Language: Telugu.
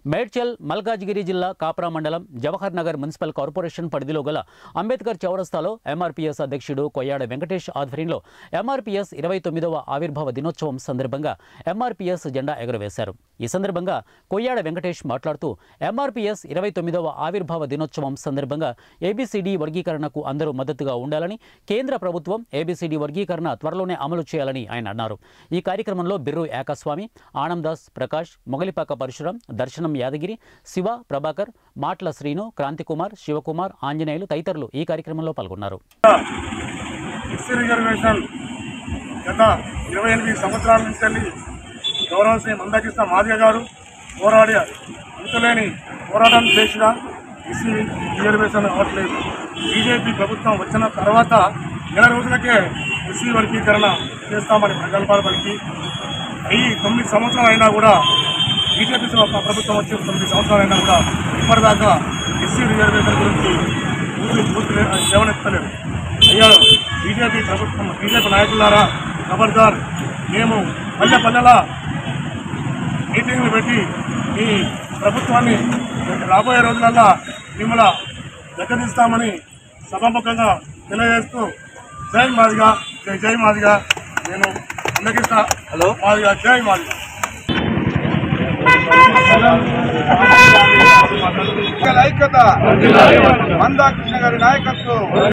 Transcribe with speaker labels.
Speaker 1: మేడ్చల్ మల్కాజ్గిరి జిల్లా కాప్రా మండలం జవహర్ నగర్ మున్సిపల్ కార్పొరేషన్ పరిధిలో గల అంబేద్కర్ చౌరస్తాలో ఎంఆర్పీఎస్ అధ్యక్షుడు కొయ్యాడ వెంకటేష్ ఆధ్వర్యంలో ఎంఆర్పీఎస్ ఇరవై తొమ్మిదవ ఆవిర్భావ దినోత్సవం సందర్భంగా ఎంఆర్పీఎస్ జెండా ఎగురవేశారు ఈ సందర్భంగా కొయ్యాడ వెంకటేష్ మాట్లాడుతూ ఎంఆర్పీఎస్ ఇరవై తొమ్మిదవ ఆవిర్భావ దినోత్సవం సందర్భంగా ఏబీసీడీ వర్గీకరణకు అందరూ మద్దతుగా ఉండాలని కేంద్ర ప్రభుత్వం ఏబీసీడీ వర్గీకరణ త్వరలోనే అమలు చేయాలని ఆయన అన్నారు ఈ కార్యక్రమంలో బిర్రు ఏకస్వామి ఆనందాస్ ప్రకాష్ మొగలిపాక పరశురం దర్శనం యాదగిరి శివ ప్రభాకర్ మాట్ల శ్రీను క్రాంతికుమార్ శివకుమార్ ఆంజనేయులు తదితరులు ఈ కార్యక్రమంలో పాల్గొన్నారు
Speaker 2: ఎస్సీ రిజర్వేషన్ గత ఇరవై ఎనిమిది సంవత్సరాల నుంచి వెళ్ళి గౌరవ శ్రీ మందకృష్ణ మాదిగ గారు పోరాడి అంతులేని పోరాటం చేసిన ఎస్సీ రిజర్వేషన్ అవ్వట్లేదు బీజేపీ ప్రభుత్వం వచ్చిన తర్వాత నెల రోజులకే ఎస్సీ వర్గీకరణ చేస్తామని ప్రగల్భాలు పలికి ఈ తొమ్మిది సంవత్సరాలు అయినా కూడా బీజేపీ ప్రభుత్వం వచ్చి తొమ్మిది సంవత్సరాలు అయినా కూడా ఇప్పటిదాకా ఎస్సీ రిజర్వేషన్ గురించి పూర్తి పూర్తి లేవనెత్తలేదు అయ్యా బీజేపీ ప్రభుత్వం బీజేపీ నాయకులారా ఖబర్దార్ మేము పల్లె పల్లెలా మీటింగ్లు పెట్టి ఈ ప్రభుత్వాన్ని రాబోయే రోజులల్లా మిమ్మల్ని దగ్గరిస్తామని సభాముఖంగా తెలియజేస్తూ జై మాదిగా జై జై మాదిగా నేను అందకిస్తా హలో మాదిగా జై మాదిగా
Speaker 3: ఐక్యత మందాకృష్ణ గారి నాయకత్వం